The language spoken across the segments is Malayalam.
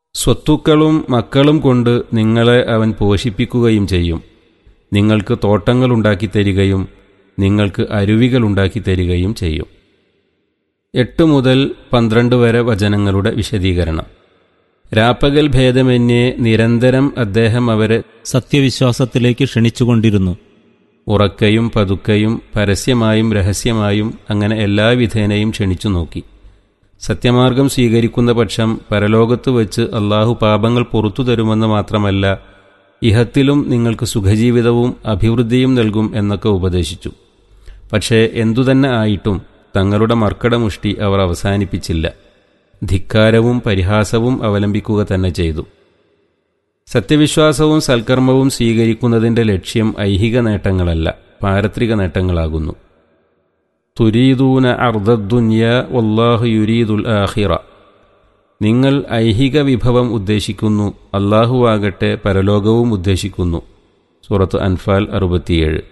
സ്വത്തുക്കളും മക്കളും കൊണ്ട് നിങ്ങളെ അവൻ പോഷിപ്പിക്കുകയും ചെയ്യും നിങ്ങൾക്ക് തോട്ടങ്ങൾ ഉണ്ടാക്കി തരികയും നിങ്ങൾക്ക് അരുവികൾ ഉണ്ടാക്കി തരികയും ചെയ്യും എട്ട് മുതൽ പന്ത്രണ്ട് വരെ വചനങ്ങളുടെ വിശദീകരണം രാപ്പകൽ ഭേദമന്യേ നിരന്തരം അദ്ദേഹം അവരെ സത്യവിശ്വാസത്തിലേക്ക് ക്ഷണിച്ചുകൊണ്ടിരുന്നു ഉറക്കയും പതുക്കയും പരസ്യമായും രഹസ്യമായും അങ്ങനെ എല്ലാ വിധേനയും ക്ഷണിച്ചു നോക്കി സത്യമാർഗം സ്വീകരിക്കുന്ന പക്ഷം പരലോകത്ത് വച്ച് അള്ളാഹു പാപങ്ങൾ പുറത്തു തരുമെന്ന് മാത്രമല്ല ഇഹത്തിലും നിങ്ങൾക്ക് സുഖജീവിതവും അഭിവൃദ്ധിയും നൽകും എന്നൊക്കെ ഉപദേശിച്ചു പക്ഷേ എന്തുതന്നെ ആയിട്ടും തങ്ങളുടെ മർക്കടമുഷ്ടി അവർ അവസാനിപ്പിച്ചില്ല ധിക്കാരവും പരിഹാസവും അവലംബിക്കുക തന്നെ ചെയ്തു സത്യവിശ്വാസവും സൽക്കർമ്മവും സ്വീകരിക്കുന്നതിൻ്റെ ലക്ഷ്യം ഐഹിക നേട്ടങ്ങളല്ല പാരത്രിക നേട്ടങ്ങളാകുന്നു തുരീദൂന അർദ്ദുന്യ വല്ലാഹു യുരീദുൽ ആഹിറ നിങ്ങൾ ഐഹിക വിഭവം ഉദ്ദേശിക്കുന്നു അള്ളാഹുവാകട്ടെ പരലോകവും ഉദ്ദേശിക്കുന്നു സൂറത്ത് അൻഫാൽ അറുപത്തിയേഴ്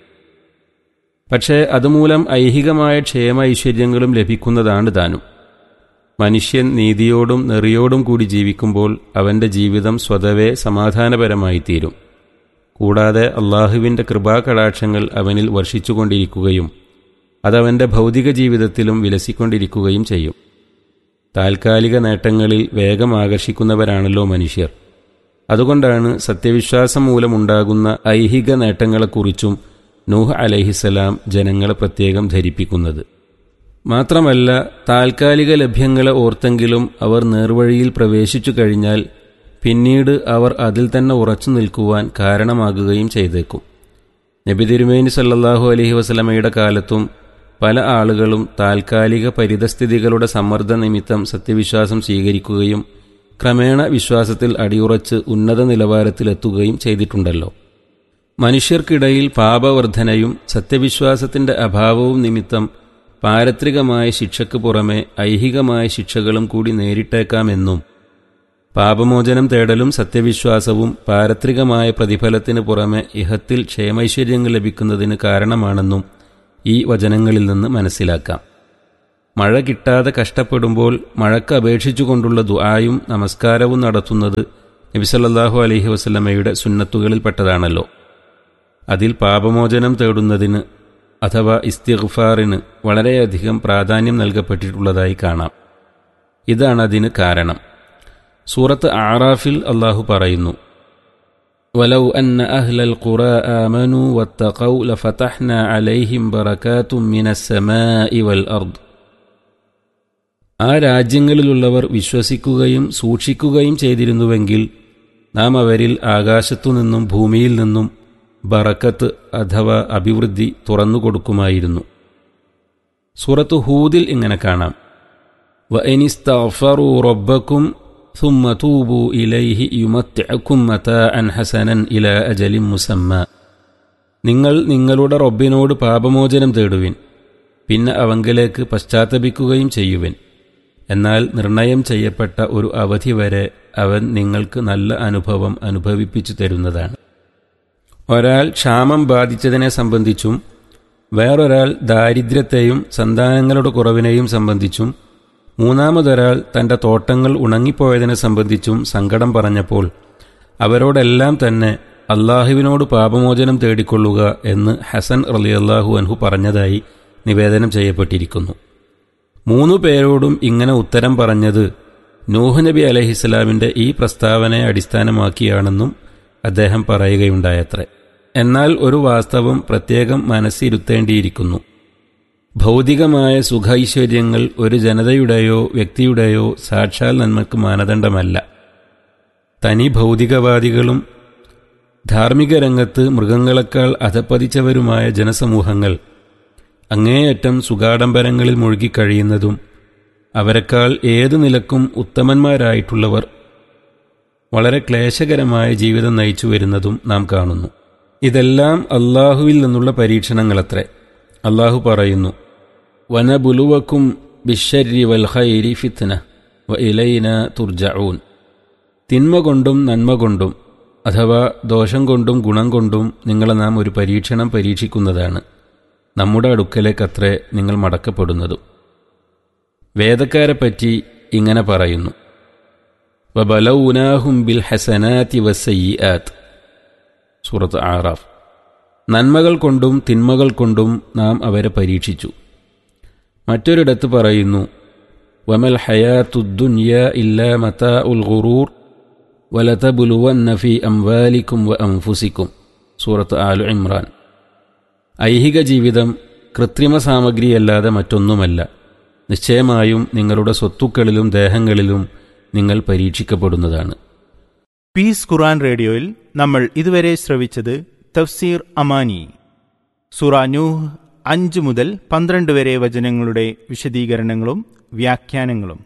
പക്ഷേ അതുമൂലം ഐഹികമായ ക്ഷേമ ഐശ്വര്യങ്ങളും ലഭിക്കുന്നതാണ് താനും മനുഷ്യൻ നീതിയോടും നെറിയോടും കൂടി ജീവിക്കുമ്പോൾ അവൻ്റെ ജീവിതം സ്വതവേ സമാധാനപരമായി തീരും കൂടാതെ അള്ളാഹുവിൻ്റെ കൃപാകടാക്ഷങ്ങൾ അവനിൽ വർഷിച്ചുകൊണ്ടിരിക്കുകയും അതവൻ്റെ ഭൗതിക ജീവിതത്തിലും വിലസിക്കൊണ്ടിരിക്കുകയും ചെയ്യും താൽക്കാലിക നേട്ടങ്ങളിൽ വേഗം ആകർഷിക്കുന്നവരാണല്ലോ മനുഷ്യർ അതുകൊണ്ടാണ് സത്യവിശ്വാസം മൂലമുണ്ടാകുന്ന ഐഹിക നേട്ടങ്ങളെക്കുറിച്ചും നൂഹ് അലഹിസലാം ജനങ്ങളെ പ്രത്യേകം ധരിപ്പിക്കുന്നത് മാത്രമല്ല താൽക്കാലിക ലഭ്യങ്ങളെ ഓർത്തെങ്കിലും അവർ നേർവഴിയിൽ പ്രവേശിച്ചു കഴിഞ്ഞാൽ പിന്നീട് അവർ അതിൽ തന്നെ ഉറച്ചു നിൽക്കുവാൻ കാരണമാകുകയും ചെയ്തേക്കും നബി തിരുമേനി സല്ലല്ലാഹു അലഹി വസലമയുടെ കാലത്തും പല ആളുകളും താൽക്കാലിക പരിതസ്ഥിതികളുടെ സമ്മർദ്ദ നിമിത്തം സത്യവിശ്വാസം സ്വീകരിക്കുകയും ക്രമേണ വിശ്വാസത്തിൽ അടിയുറച്ച് ഉന്നത നിലവാരത്തിലെത്തുകയും ചെയ്തിട്ടുണ്ടല്ലോ മനുഷ്യർക്കിടയിൽ പാപവർധനയും സത്യവിശ്വാസത്തിന്റെ അഭാവവും നിമിത്തം പാരത്രികമായ ശിക്ഷയ്ക്ക് പുറമെ ഐഹികമായ ശിക്ഷകളും കൂടി നേരിട്ടേക്കാമെന്നും പാപമോചനം തേടലും സത്യവിശ്വാസവും പാരത്രികമായ പ്രതിഫലത്തിന് പുറമെ ഇഹത്തിൽ ക്ഷേമൈശ്വര്യങ്ങൾ ലഭിക്കുന്നതിന് കാരണമാണെന്നും ഈ വചനങ്ങളിൽ നിന്ന് മനസ്സിലാക്കാം മഴ കിട്ടാതെ കഷ്ടപ്പെടുമ്പോൾ മഴക്ക് അപേക്ഷിച്ചുകൊണ്ടുള്ള ദുആയും നമസ്കാരവും നടത്തുന്നത് നബിസല്ലാഹു അലഹി വസ്ലമയുടെ സുന്നത്തുകളിൽപ്പെട്ടതാണല്ലോ അതിൽ പാപമോചനം തേടുന്നതിന് അഥവാ ഇസ്തിഗ്ഫാറിന് വളരെയധികം പ്രാധാന്യം നൽകപ്പെട്ടിട്ടുള്ളതായി കാണാം ഇതാണ് അതിന് കാരണം സൂറത്ത് ആറാഫിൽ അള്ളാഹു പറയുന്നു ولو أن أهل القرى آمنوا واتقوا لفتحنا عليهم بركات من السماء والأرض ആ രാജ്യങ്ങളിലുള്ളവർ വിശ്വസിക്കുകയും സൂക്ഷിക്കുകയും ചെയ്തിരുന്നുവെങ്കിൽ നാം അവരിൽ ആകാശത്തുനിന്നും ഭൂമിയിൽ നിന്നും ബറക്കത്ത് അഥവാ അഭിവൃദ്ധി തുറന്നുകൊടുക്കുമായിരുന്നു സൂറത്ത് ഹൂദിൽ ഇങ്ങനെ കാണാം വനിസ്തഫറു റബ്ബക്കും ثم توبوا إليه يمتعكم متاعا حسنا إلى أجل مسمى നിങ്ങൾ നിങ്ങളുടെ റബ്ബിനോട് പാപമോചനം തേടുവിൻ പിന്നെ അവങ്കലേക്ക് പശ്ചാത്തപിക്കുകയും ചെയ്യുവിൻ എന്നാൽ നിർണയം ചെയ്യപ്പെട്ട ഒരു അവധി വരെ അവൻ നിങ്ങൾക്ക് നല്ല അനുഭവം അനുഭവിപ്പിച്ചു തരുന്നതാണ് ഒരാൾ ക്ഷാമം ബാധിച്ചതിനെ സംബന്ധിച്ചും വേറൊരാൾ ദാരിദ്ര്യത്തെയും സന്താനങ്ങളുടെ കുറവിനെയും സംബന്ധിച്ചും മൂന്നാമതൊരാൾ തന്റെ തോട്ടങ്ങൾ ഉണങ്ങിപ്പോയതിനെ സംബന്ധിച്ചും സങ്കടം പറഞ്ഞപ്പോൾ അവരോടെല്ലാം തന്നെ അള്ളാഹുവിനോട് പാപമോചനം തേടിക്കൊള്ളുക എന്ന് ഹസൻ റലിയല്ലാഹു അൻഹു പറഞ്ഞതായി നിവേദനം ചെയ്യപ്പെട്ടിരിക്കുന്നു മൂന്നു പേരോടും ഇങ്ങനെ ഉത്തരം പറഞ്ഞത് നൂഹ് നബി അലഹിസ്ലാമിന്റെ ഈ പ്രസ്താവനയെ അടിസ്ഥാനമാക്കിയാണെന്നും അദ്ദേഹം പറയുകയുണ്ടായത്രേ എന്നാൽ ഒരു വാസ്തവം പ്രത്യേകം മനസ്സിരുത്തേണ്ടിയിരിക്കുന്നു ഭൗതികമായ സുഖൈശ്വര്യങ്ങൾ ഒരു ജനതയുടെയോ വ്യക്തിയുടെയോ സാക്ഷാൽ നന്മക്ക് മാനദണ്ഡമല്ല തനി ഭൗതികവാദികളും ധാർമ്മിക രംഗത്ത് മൃഗങ്ങളെക്കാൾ അധപ്പതിച്ചവരുമായ ജനസമൂഹങ്ങൾ അങ്ങേയറ്റം സുഖാഡംബരങ്ങളിൽ മുഴുകിക്കഴിയുന്നതും അവരെക്കാൾ ഏതു നിലക്കും ഉത്തമന്മാരായിട്ടുള്ളവർ വളരെ ക്ലേശകരമായ ജീവിതം നയിച്ചു വരുന്നതും നാം കാണുന്നു ഇതെല്ലാം അള്ളാഹുവിൽ നിന്നുള്ള പരീക്ഷണങ്ങളത്രേ അള്ളാഹു പറയുന്നു വനബുലുവക്കും ബിഷരി വൽ ഖൈരി ഫിത്ന വ ഇലൈന തുർജഊൻ തിന്മ കൊണ്ടും നന്മ കൊണ്ടും അഥവാ ദോഷം കൊണ്ടും ഗുണം കൊണ്ടും നിങ്ങളെ നാം ഒരു പരീക്ഷണം പരീക്ഷിക്കുന്നതാണ് നമ്മുടെ അടുക്കലേക്കത്രേ നിങ്ങൾ മടക്കപ്പെടുന്നതും വേദക്കാരെപ്പറ്റി ഇങ്ങനെ പറയുന്നു വബലൗനാഹും ബിൽ ഹസനാത്തി വസയ്യാത്ത് സൂറത്ത് ആറാഫ് നന്മകൾ കൊണ്ടും തിന്മകൾ കൊണ്ടും നാം അവരെ പരീക്ഷിച്ചു മറ്റൊരിടത്ത് പറയുന്നു വമൽ ഹയാത്തുദ്ദുന്യ ഇല്ലാ മതാ ഉൽ ഖുറൂർ വലതബുലുവന്ന ഫി അംവാലിക്കും വ അംഫുസിക്കും സൂറത്ത് ആലു ഇമ്രാൻ ഐഹിക ജീവിതം കൃത്രിമ സാമഗ്രിയല്ലാതെ മറ്റൊന്നുമല്ല നിശ്ചയമായും നിങ്ങളുടെ സ്വത്തുക്കളിലും ദേഹങ്ങളിലും നിങ്ങൾ പരീക്ഷിക്കപ്പെടുന്നതാണ് പീസ് ഖുറാൻ റേഡിയോയിൽ നമ്മൾ ഇതുവരെ ശ്രവിച്ചത് തഫ്സീർ അമാനി സുറ നൂഹ് അഞ്ച് മുതൽ പന്ത്രണ്ട് വരെ വചനങ്ങളുടെ വിശദീകരണങ്ങളും വ്യാഖ്യാനങ്ങളും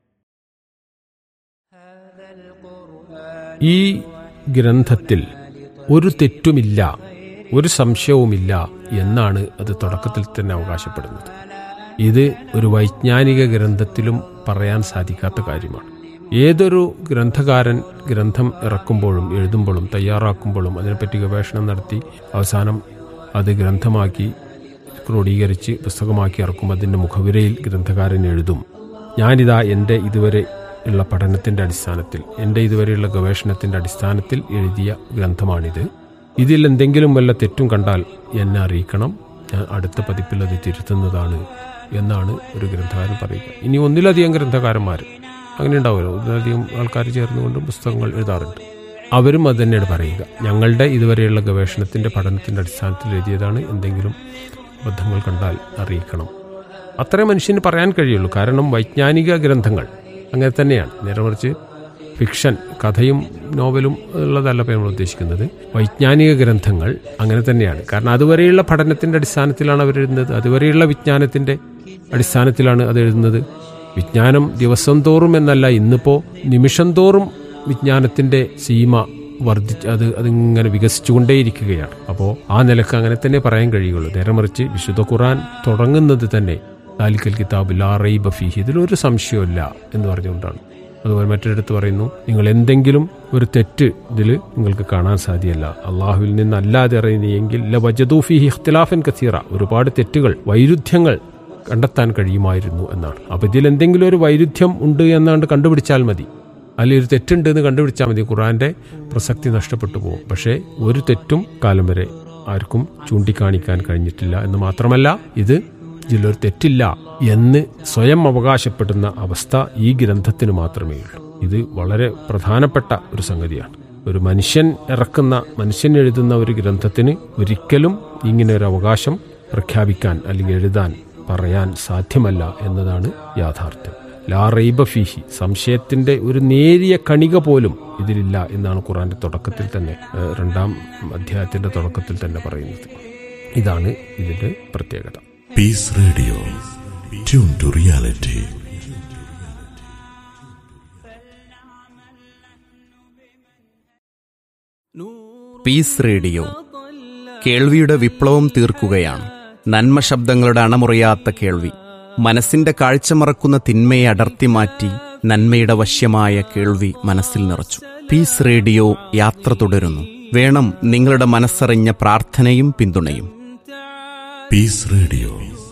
ഈ ഗ്രന്ഥത്തിൽ ഒരു തെറ്റുമില്ല ഒരു സംശയവുമില്ല എന്നാണ് അത് തുടക്കത്തിൽ തന്നെ അവകാശപ്പെടുന്നത് ഇത് ഒരു വൈജ്ഞാനിക ഗ്രന്ഥത്തിലും പറയാൻ സാധിക്കാത്ത കാര്യമാണ് ഏതൊരു ഗ്രന്ഥകാരൻ ഗ്രന്ഥം ഇറക്കുമ്പോഴും എഴുതുമ്പോഴും തയ്യാറാക്കുമ്പോഴും അതിനെപ്പറ്റി ഗവേഷണം നടത്തി അവസാനം അത് ഗ്രന്ഥമാക്കി ക്രോഡീകരിച്ച് പുസ്തകമാക്കി ഇറക്കും അതിൻ്റെ മുഖവിരയിൽ ഗ്രന്ഥകാരൻ എഴുതും ഞാനിതാ എൻ്റെ ഇതുവരെ ഉള്ള പഠനത്തിൻ്റെ അടിസ്ഥാനത്തിൽ എൻ്റെ ഇതുവരെയുള്ള ഗവേഷണത്തിൻ്റെ അടിസ്ഥാനത്തിൽ എഴുതിയ ഗ്രന്ഥമാണിത് ഇതിൽ എന്തെങ്കിലും വല്ല തെറ്റും കണ്ടാൽ എന്നെ അറിയിക്കണം ഞാൻ അടുത്ത പതിപ്പിൽ അത് തിരുത്തുന്നതാണ് എന്നാണ് ഒരു ഗ്രന്ഥകാരൻ പറയുക ഇനി ഒന്നിലധികം ഗ്രന്ഥകാരന്മാർ അങ്ങനെ ഉണ്ടാവുമല്ലോ ഒന്നിലധികം ആൾക്കാർ ചേർന്നുകൊണ്ട് പുസ്തകങ്ങൾ എഴുതാറുണ്ട് അവരും അത് തന്നെയാണ് പറയുക ഞങ്ങളുടെ ഇതുവരെയുള്ള ഗവേഷണത്തിൻ്റെ പഠനത്തിൻ്റെ അടിസ്ഥാനത്തിൽ എഴുതിയതാണ് എന്തെങ്കിലും അബദ്ധങ്ങൾ കണ്ടാൽ അറിയിക്കണം അത്രേ മനുഷ്യന് പറയാൻ കഴിയുള്ളൂ കാരണം വൈജ്ഞാനിക ഗ്രന്ഥങ്ങൾ അങ്ങനെ തന്നെയാണ് നേരെ മറിച്ച് ഫിക്ഷൻ കഥയും നോവലും ഉള്ളതല്ല ഇപ്പോൾ നമ്മൾ ഉദ്ദേശിക്കുന്നത് വൈജ്ഞാനിക ഗ്രന്ഥങ്ങൾ അങ്ങനെ തന്നെയാണ് കാരണം അതുവരെയുള്ള പഠനത്തിന്റെ അടിസ്ഥാനത്തിലാണ് അവർ എഴുതുന്നത് അതുവരെയുള്ള വിജ്ഞാനത്തിന്റെ അടിസ്ഥാനത്തിലാണ് അത് എഴുതുന്നത് വിജ്ഞാനം ദിവസം തോറും എന്നല്ല ഇന്നിപ്പോ നിമിഷം തോറും വിജ്ഞാനത്തിന്റെ സീമ വർദ്ധിച്ച് അത് അതിങ്ങനെ വികസിച്ചുകൊണ്ടേയിരിക്കുകയാണ് അപ്പോൾ ആ നിലക്ക് അങ്ങനെ തന്നെ പറയാൻ കഴിയുള്ളൂ നേരെ മറിച്ച് വിശുദ്ധ ഖുറാൻ തുടങ്ങുന്നത് തന്നെ താലിക്കൽ കിതാബ് ലാ റൈബ ഫീഹി ഇതിലൊരു സംശയമില്ല എന്ന് പറഞ്ഞുകൊണ്ടാണ് അതുപോലെ മറ്റൊരിടത്ത് പറയുന്നു നിങ്ങൾ എന്തെങ്കിലും ഒരു തെറ്റ് ഇതിൽ നിങ്ങൾക്ക് കാണാൻ സാധ്യമല്ല അള്ളാഹുവിൽ നിന്നല്ലാതെ അറിയുന്നെങ്കിൽ ലജദൂഫി ഇഖ്തിലാഫൻ കസീറ ഒരുപാട് തെറ്റുകൾ വൈരുദ്ധ്യങ്ങൾ കണ്ടെത്താൻ കഴിയുമായിരുന്നു എന്നാണ് അപ്പൊ ഇതിൽ എന്തെങ്കിലും ഒരു വൈരുദ്ധ്യം ഉണ്ട് എന്നാണ്ട് കണ്ടുപിടിച്ചാൽ മതി അല്ലെങ്കിൽ ഒരു തെറ്റുണ്ട് എന്ന് കണ്ടുപിടിച്ചാൽ മതി ഖുറാന്റെ പ്രസക്തി നഷ്ടപ്പെട്ടു പോകും പക്ഷേ ഒരു തെറ്റും കാലം വരെ ആർക്കും ചൂണ്ടിക്കാണിക്കാൻ കഴിഞ്ഞിട്ടില്ല എന്ന് മാത്രമല്ല ഇത് ഇതിലൊരു തെറ്റില്ല എന്ന് സ്വയം അവകാശപ്പെടുന്ന അവസ്ഥ ഈ ഗ്രന്ഥത്തിന് മാത്രമേ ഉള്ളൂ ഇത് വളരെ പ്രധാനപ്പെട്ട ഒരു സംഗതിയാണ് ഒരു മനുഷ്യൻ ഇറക്കുന്ന മനുഷ്യൻ എഴുതുന്ന ഒരു ഗ്രന്ഥത്തിന് ഒരിക്കലും ഇങ്ങനെ ഒരു അവകാശം പ്രഖ്യാപിക്കാൻ അല്ലെങ്കിൽ എഴുതാൻ പറയാൻ സാധ്യമല്ല എന്നതാണ് യാഥാർത്ഥ്യം ലാ റൈബ ഫീഹി സംശയത്തിന്റെ ഒരു നേരിയ കണിക പോലും ഇതിലില്ല എന്നാണ് ഖുറാന്റെ തുടക്കത്തിൽ തന്നെ ഏഹ്, രണ്ടാം അധ്യായത്തിന്റെ തുടക്കത്തിൽ തന്നെ പറയുന്നത് ഇതാണ് ഇതിന്റെ പ്രത്യേകത Peace Radio. Tune to reality. Peace radio കേൾവിയുടെ വിപ്ലവം തീർക്കുകയാണ് നന്മ ശബ്ദങ്ങളുടെ അണമുറിയാത്ത കേൾവി മനസ്സിന്റെ കാഴ്ച മറക്കുന്ന തിന്മയെ അടർത്തി മാറ്റി നന്മയുടെ വശ്യമായ കേൾവി മനസ്സിൽ നിറച്ചു പീസ് റേഡിയോ യാത്ര തുടരുന്നു വേണം നിങ്ങളുടെ മനസ്സറിഞ്ഞ പ്രാർത്ഥനയും പിന്തുണയും Peace Radio.